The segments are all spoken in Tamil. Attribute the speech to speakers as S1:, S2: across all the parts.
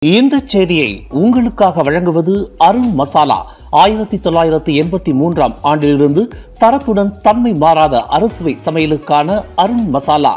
S1: இந்த செய்தியை உங்களுக்காக வழங்குவது அருண் மசாலா ஆயிரத்தி தொள்ளாயிரத்தி எண்பத்தி மூன்றாம் ஆண்டிலிருந்து தரத்துடன் தன்மை மாறாத அறுசுவை சமையலுக்கான அருண் மசாலா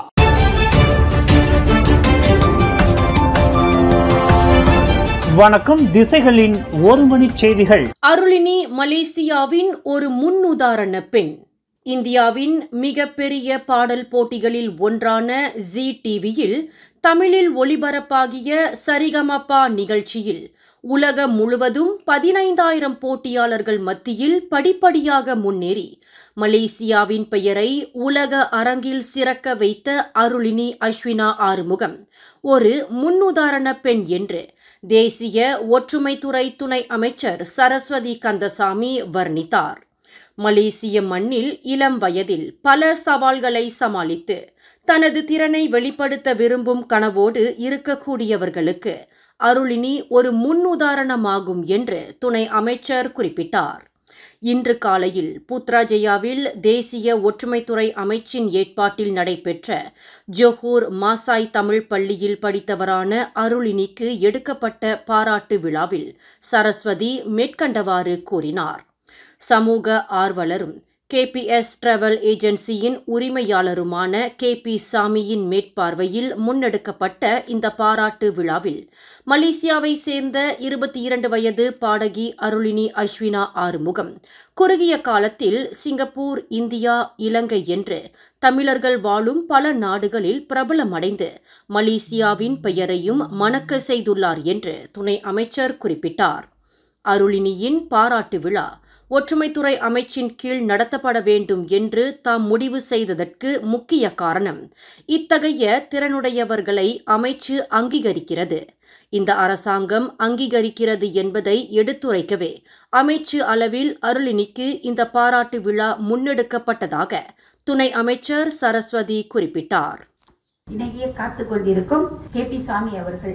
S1: வணக்கம் திசைகளின் ஒரு மணி செய்திகள்
S2: அருளினி மலேசியாவின் ஒரு முன்னுதாரண பெண் இந்தியாவின் மிகப்பெரிய பாடல் போட்டிகளில் ஒன்றான ஜி டிவியில் தமிழில் ஒளிபரப்பாகிய சரிகமப்பா நிகழ்ச்சியில் உலகம் முழுவதும் பதினைந்தாயிரம் போட்டியாளர்கள் மத்தியில் படிப்படியாக முன்னேறி மலேசியாவின் பெயரை உலக அரங்கில் சிறக்க வைத்த அருளினி அஸ்வினா ஆறுமுகம் ஒரு முன்னுதாரண பெண் என்று தேசிய ஒற்றுமைத்துறை துணை அமைச்சர் சரஸ்வதி கந்தசாமி வர்ணித்தார் மலேசிய மண்ணில் இளம் வயதில் பல சவால்களை சமாளித்து தனது திறனை வெளிப்படுத்த விரும்பும் கனவோடு இருக்கக்கூடியவர்களுக்கு அருளினி ஒரு முன்னுதாரணமாகும் என்று துணை அமைச்சர் குறிப்பிட்டார் இன்று காலையில் புத்ராஜயாவில் தேசிய ஒற்றுமைத்துறை அமைச்சின் ஏற்பாட்டில் நடைபெற்ற ஜொஹூர் மாசாய் தமிழ் பள்ளியில் படித்தவரான அருளினிக்கு எடுக்கப்பட்ட பாராட்டு விழாவில் சரஸ்வதி மேற்கண்டவாறு கூறினார் சமூக ஆர்வலரும் கேபிஎஸ் டிராவல் ஏஜென்சியின் உரிமையாளருமான கே பி சாமியின் மேற்பார்வையில் முன்னெடுக்கப்பட்ட இந்த பாராட்டு விழாவில் மலேசியாவை சேர்ந்த இருபத்தி இரண்டு வயது பாடகி அருளினி அஸ்வினா ஆறுமுகம் குறுகிய காலத்தில் சிங்கப்பூர் இந்தியா இலங்கை என்று தமிழர்கள் வாழும் பல நாடுகளில் பிரபலமடைந்து மலேசியாவின் பெயரையும் மணக்க செய்துள்ளார் என்று துணை அமைச்சர் குறிப்பிட்டார் அருளினியின் பாராட்டு விழா ஒற்றுமைத்துறை அமைச்சின் கீழ் நடத்தப்பட வேண்டும் என்று தாம் முடிவு செய்ததற்கு முக்கிய காரணம் இத்தகைய திறனுடையவர்களை அமைச்சு அங்கீகரிக்கிறது இந்த அரசாங்கம் அங்கீகரிக்கிறது என்பதை எடுத்துரைக்கவே அமைச்சு அளவில் அருளினிக்கு இந்த பாராட்டு விழா முன்னெடுக்கப்பட்டதாக துணை அமைச்சர் சரஸ்வதி குறிப்பிட்டார்
S3: இணங்கிய காத்து கொண்டிருக்கும் கே பி சாமி அவர்கள்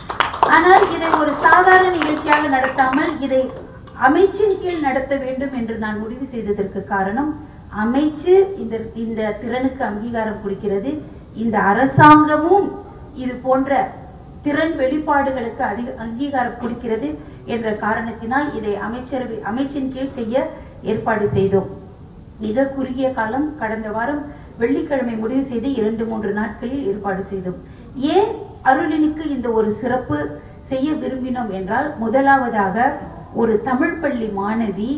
S3: ஆனால் இதை ஒரு சாதாரண நிகழ்ச்சியாக நடத்தாமல் இதை அமைச்சின் கீழ் நடத்த வேண்டும் என்று நான் முடிவு செய்ததற்கு காரணம் அமைச்சு இந்த இந்த திறனுக்கு அங்கீகாரம் கொடுக்கிறது இந்த அரசாங்கமும் இது போன்ற திறன் வெளிப்பாடுகளுக்கு அதிக அங்கீகாரம் கொடுக்கிறது என்ற காரணத்தினால் இதை அமைச்சரவை அமைச்சின் கீழ் செய்ய ஏற்பாடு செய்தோம் மிக குறுகிய காலம் கடந்த வாரம் வெள்ளிக்கிழமை முடிவு செய்து இரண்டு மூன்று நாட்களில் ஏற்பாடு செய்தோம் ஏன் அருளினுக்கு இந்த ஒரு சிறப்பு செய்ய விரும்பினோம் என்றால் முதலாவதாக ஒரு தமிழ் பள்ளி மாணவி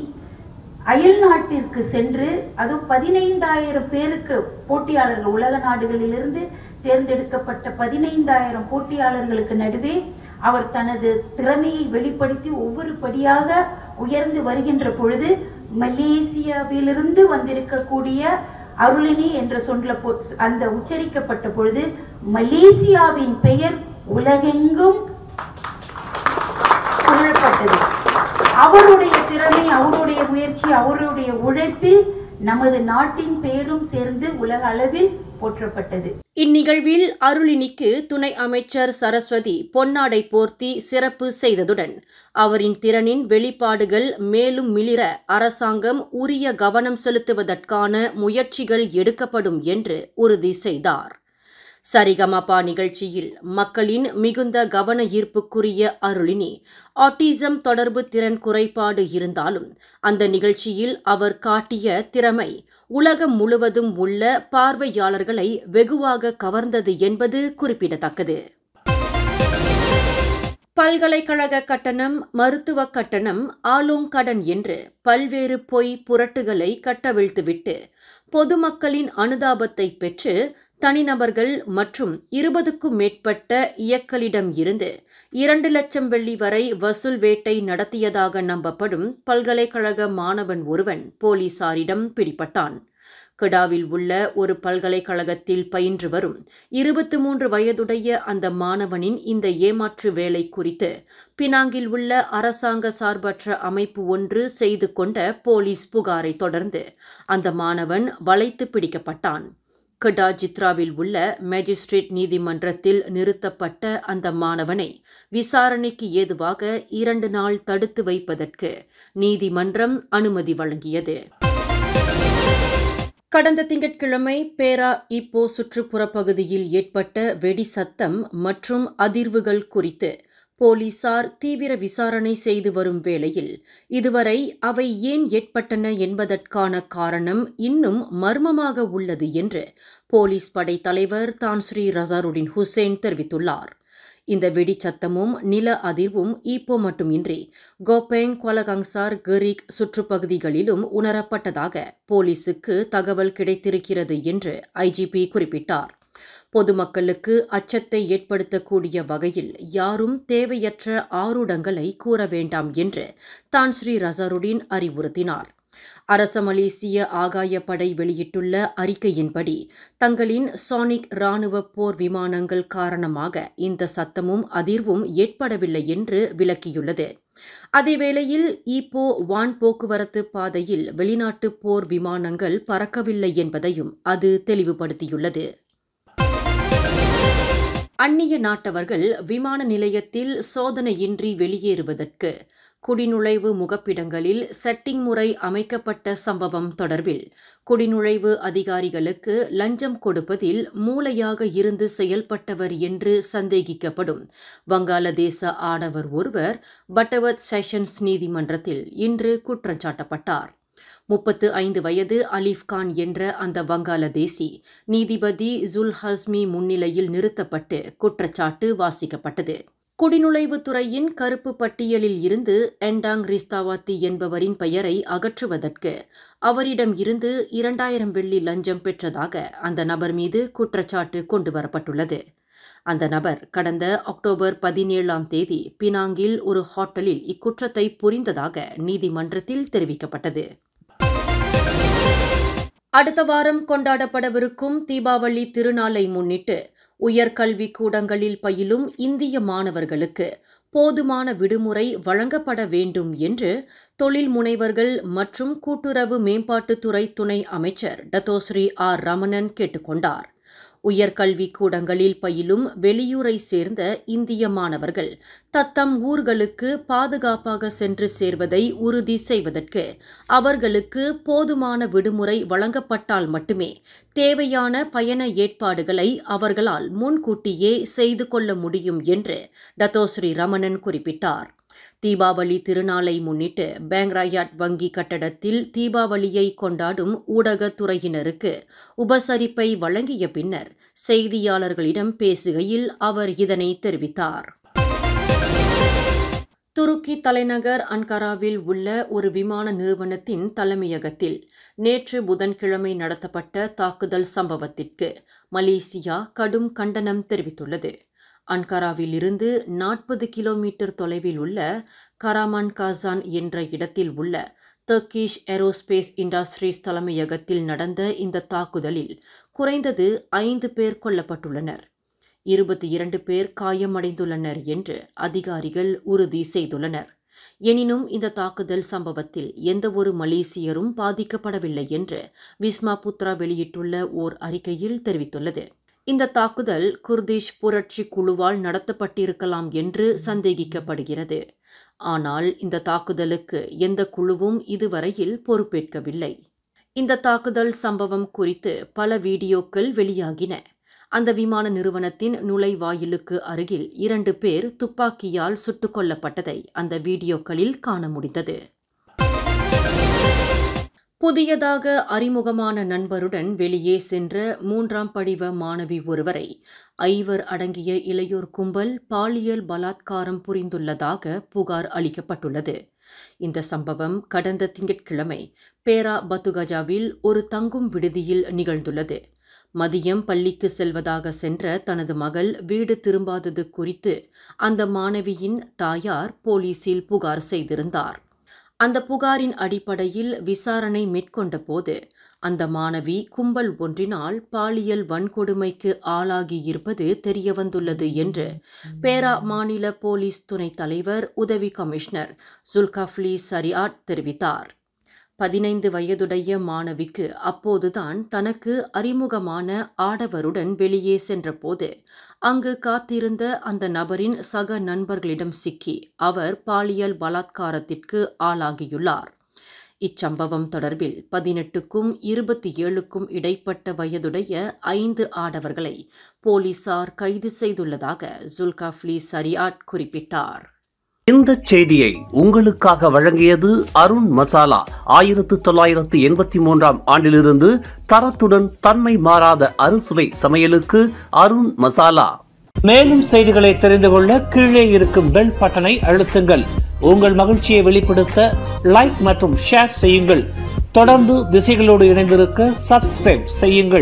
S3: அயல் நாட்டிற்கு சென்று அது பதினைந்தாயிரம் பேருக்கு போட்டியாளர்கள் உலக நாடுகளிலிருந்து தேர்ந்தெடுக்கப்பட்ட பதினைந்தாயிரம் போட்டியாளர்களுக்கு நடுவே அவர் தனது திறமையை வெளிப்படுத்தி ஒவ்வொரு படியாக உயர்ந்து வருகின்ற பொழுது மலேசியாவிலிருந்து வந்திருக்கக்கூடிய அருளினி என்ற சொல்ல அந்த உச்சரிக்கப்பட்ட பொழுது மலேசியாவின் பெயர் உலகெங்கும் புகழப்பட்டது அவருடைய திறமை அவருடைய முயற்சி அவருடைய உழைப்பில் நமது நாட்டின் பெயரும் சேர்ந்து உலக அளவில் போற்றப்பட்டது
S2: இந்நிகழ்வில் அருளினிக்கு துணை அமைச்சர் சரஸ்வதி பொன்னாடை போர்த்தி சிறப்பு செய்ததுடன் அவரின் திறனின் வெளிப்பாடுகள் மேலும் மிளிர அரசாங்கம் உரிய கவனம் செலுத்துவதற்கான முயற்சிகள் எடுக்கப்படும் என்று உறுதி செய்தார் சரிகமபா நிகழ்ச்சியில் மக்களின் மிகுந்த கவன ஈர்ப்புக்குரிய அருளினி ஆட்டிசம் தொடர்பு திறன் குறைபாடு இருந்தாலும் அந்த நிகழ்ச்சியில் அவர் காட்டிய திறமை உலகம் முழுவதும் உள்ள பார்வையாளர்களை வெகுவாக கவர்ந்தது என்பது குறிப்பிடத்தக்கது பல்கலைக்கழக கட்டணம் மருத்துவ கட்டணம் ஆலோங் கடன் என்று பல்வேறு பொய் புரட்டுகளை கட்டவிழ்த்துவிட்டு பொதுமக்களின் அனுதாபத்தை பெற்று தனிநபர்கள் மற்றும் இருபதுக்கும் மேற்பட்ட இயக்கலிடம் இருந்து இரண்டு லட்சம் வெள்ளி வரை வசூல் வேட்டை நடத்தியதாக நம்பப்படும் பல்கலைக்கழக மாணவன் ஒருவன் போலீசாரிடம் பிடிபட்டான் கெடாவில் உள்ள ஒரு பல்கலைக்கழகத்தில் பயின்று வரும் இருபத்தி மூன்று வயதுடைய அந்த மாணவனின் இந்த ஏமாற்று வேலை குறித்து பினாங்கில் உள்ள அரசாங்க சார்பற்ற அமைப்பு ஒன்று செய்து கொண்ட போலீஸ் புகாரை தொடர்ந்து அந்த மாணவன் வளைத்து பிடிக்கப்பட்டான் கெடா ஜித்ராவில் உள்ள மேஜிஸ்ட்ரேட் நீதிமன்றத்தில் நிறுத்தப்பட்ட அந்த மாணவனை விசாரணைக்கு ஏதுவாக இரண்டு நாள் தடுத்து வைப்பதற்கு நீதிமன்றம் அனுமதி வழங்கியது கடந்த திங்கட்கிழமை பேரா இப்போ சுற்றுப்புற பகுதியில் ஏற்பட்ட வெடி சத்தம் மற்றும் அதிர்வுகள் குறித்து போலீசார் தீவிர விசாரணை செய்து வரும் வேளையில் இதுவரை அவை ஏன் ஏற்பட்டன என்பதற்கான காரணம் இன்னும் மர்மமாக உள்ளது என்று போலீஸ் படை தலைவர் தான்ஸ்ரீ ரசாருடின் ஹுசேன் தெரிவித்துள்ளார் இந்த வெடிச்சத்தமும் நில அதிர்வும் ஈப்போ மட்டுமின்றி கோபேங் கொலகங்சார் கெரிக் சுற்றுப்பகுதிகளிலும் உணரப்பட்டதாக போலீசுக்கு தகவல் கிடைத்திருக்கிறது என்று ஐஜிபி குறிப்பிட்டார் பொதுமக்களுக்கு அச்சத்தை ஏற்படுத்தக்கூடிய வகையில் யாரும் தேவையற்ற ஆருடங்களை கூற வேண்டாம் என்று தான் ஸ்ரீ ரசருடீன் அறிவுறுத்தினார் அரச மலேசிய ஆகாயப்படை வெளியிட்டுள்ள அறிக்கையின்படி தங்களின் சானிக் ராணுவ போர் விமானங்கள் காரணமாக இந்த சத்தமும் அதிர்வும் ஏற்படவில்லை என்று விளக்கியுள்ளது அதேவேளையில் ஈப்போ வான் போக்குவரத்து பாதையில் வெளிநாட்டு போர் விமானங்கள் பறக்கவில்லை என்பதையும் அது தெளிவுபடுத்தியுள்ளது அந்நிய நாட்டவர்கள் விமான நிலையத்தில் சோதனையின்றி வெளியேறுவதற்கு குடிநுழைவு முகப்பிடங்களில் செட்டிங் முறை அமைக்கப்பட்ட சம்பவம் தொடர்பில் குடிநுழைவு அதிகாரிகளுக்கு லஞ்சம் கொடுப்பதில் மூளையாக இருந்து செயல்பட்டவர் என்று சந்தேகிக்கப்படும் வங்காளதேச ஆடவர் ஒருவர் பட்டவத் செஷன்ஸ் நீதிமன்றத்தில் இன்று குற்றஞ்சாட்டப்பட்டார் முப்பத்து ஐந்து வயது அலீஃப் கான் என்ற அந்த வங்காளதேசி நீதிபதி ஜுல் ஹஸ்மி முன்னிலையில் நிறுத்தப்பட்டு குற்றச்சாட்டு வாசிக்கப்பட்டது குடிநுழைவுத்துறையின் கருப்பு பட்டியலில் இருந்து எண்டாங் ரிஸ்தாவாத்தி என்பவரின் பெயரை அகற்றுவதற்கு அவரிடம் இருந்து இரண்டாயிரம் வெள்ளி லஞ்சம் பெற்றதாக அந்த நபர் மீது குற்றச்சாட்டு கொண்டுவரப்பட்டுள்ளது அந்த நபர் கடந்த அக்டோபர் பதினேழாம் தேதி பினாங்கில் ஒரு ஹோட்டலில் இக்குற்றத்தை புரிந்ததாக நீதிமன்றத்தில் தெரிவிக்கப்பட்டது அடுத்த வாரம் கொண்டாடப்படவிருக்கும் தீபாவளி திருநாளை முன்னிட்டு உயர்கல்வி கூடங்களில் பயிலும் இந்திய மாணவர்களுக்கு போதுமான விடுமுறை வழங்கப்பட வேண்டும் என்று தொழில் முனைவர்கள் மற்றும் கூட்டுறவு மேம்பாட்டுத்துறை துணை அமைச்சர் டத்தோஸ்ரீ ஆர் ரமணன் கேட்டுக்கொண்டார் உயர்கல்வி கூடங்களில் பயிலும் வெளியூரை சேர்ந்த இந்திய மாணவர்கள் தத்தம் ஊர்களுக்கு பாதுகாப்பாக சென்று சேர்வதை உறுதி செய்வதற்கு அவர்களுக்கு போதுமான விடுமுறை வழங்கப்பட்டால் மட்டுமே தேவையான பயண ஏற்பாடுகளை அவர்களால் முன்கூட்டியே செய்து கொள்ள முடியும் என்று டத்தோஸ்ரீ ரமணன் குறிப்பிட்டார் தீபாவளி திருநாளை முன்னிட்டு பேங்ராயாட் வங்கி கட்டடத்தில் தீபாவளியை கொண்டாடும் ஊடகத்துறையினருக்கு உபசரிப்பை வழங்கிய பின்னர் செய்தியாளர்களிடம் பேசுகையில் அவர் இதனை தெரிவித்தார் துருக்கி தலைநகர் அன்கராவில் உள்ள ஒரு விமான நிறுவனத்தின் தலைமையகத்தில் நேற்று புதன்கிழமை நடத்தப்பட்ட தாக்குதல் சம்பவத்திற்கு மலேசியா கடும் கண்டனம் தெரிவித்துள்ளது அன்கராவில் இருந்து நாற்பது கிலோமீட்டர் தொலைவில் உள்ள கராமான் காசான் என்ற இடத்தில் உள்ள தர்கிஷ் ஏரோஸ்பேஸ் இண்டஸ்ட்ரீஸ் தலைமையகத்தில் நடந்த இந்த தாக்குதலில் குறைந்தது ஐந்து பேர் கொல்லப்பட்டுள்ளனர் இருபத்தி இரண்டு பேர் காயமடைந்துள்ளனர் என்று அதிகாரிகள் உறுதி செய்துள்ளனர் எனினும் இந்த தாக்குதல் சம்பவத்தில் எந்தவொரு மலேசியரும் பாதிக்கப்படவில்லை என்று விஸ்மா புத்ரா வெளியிட்டுள்ள ஓர் அறிக்கையில் தெரிவித்துள்ளது இந்த தாக்குதல் குர்திஷ் புரட்சி குழுவால் நடத்தப்பட்டிருக்கலாம் என்று சந்தேகிக்கப்படுகிறது ஆனால் இந்த தாக்குதலுக்கு எந்த குழுவும் இதுவரையில் பொறுப்பேற்கவில்லை இந்த தாக்குதல் சம்பவம் குறித்து பல வீடியோக்கள் வெளியாகின அந்த விமான நிறுவனத்தின் நுழைவாயிலுக்கு அருகில் இரண்டு பேர் துப்பாக்கியால் சுட்டுக் கொல்லப்பட்டதை அந்த வீடியோக்களில் காண முடிந்தது புதியதாக அறிமுகமான நண்பருடன் வெளியே சென்ற மூன்றாம் படிவ மாணவி ஒருவரை ஐவர் அடங்கிய இளையோர் கும்பல் பாலியல் பலாத்காரம் புரிந்துள்ளதாக புகார் அளிக்கப்பட்டுள்ளது இந்த சம்பவம் கடந்த திங்கட்கிழமை பேரா பத்துகஜாவில் ஒரு தங்கும் விடுதியில் நிகழ்ந்துள்ளது மதியம் பள்ளிக்கு செல்வதாக சென்ற தனது மகள் வீடு திரும்பாதது குறித்து அந்த மாணவியின் தாயார் போலீசில் புகார் செய்திருந்தார் அந்த புகாரின் அடிப்படையில் விசாரணை மேற்கொண்ட போது அந்த மாணவி கும்பல் ஒன்றினால் பாலியல் வன்கொடுமைக்கு ஆளாகியிருப்பது தெரியவந்துள்ளது என்று பேரா மாநில போலீஸ் துணைத் தலைவர் உதவி கமிஷனர் ஜுல்கஃப்லி சரியாட் தெரிவித்தார் பதினைந்து வயதுடைய மாணவிக்கு அப்போதுதான் தனக்கு அறிமுகமான ஆடவருடன் வெளியே சென்றபோது அங்கு காத்திருந்த அந்த நபரின் சக நண்பர்களிடம் சிக்கி அவர் பாலியல் பலாத்காரத்திற்கு ஆளாகியுள்ளார் இச்சம்பவம் தொடர்பில் பதினெட்டுக்கும் இருபத்தி ஏழுக்கும் இடைப்பட்ட வயதுடைய ஐந்து ஆடவர்களை போலீசார் கைது செய்துள்ளதாக ஜுல்காஃப்லி சரியாட் குறிப்பிட்டார்
S1: இந்த செய்தியை உங்களுக்காக வழங்கியது அருண் மசாலா ஆயிரத்து தொள்ளாயிரத்து எண்பத்தி மூன்றாம் ஆண்டிலிருந்து தரத்துடன் தன்மை மாறாத அறுசுவை சமையலுக்கு அருண் மசாலா மேலும் செய்திகளை தெரிந்து கொள்ள கீழே இருக்கும் பெல் பட்டனை அழுத்துங்கள் உங்கள் மகிழ்ச்சியை வெளிப்படுத்த லைக் மற்றும் ஷேர் செய்யுங்கள் தொடர்ந்து திசைகளோடு இணைந்திருக்க சப்ஸ்கிரைப் செய்யுங்கள்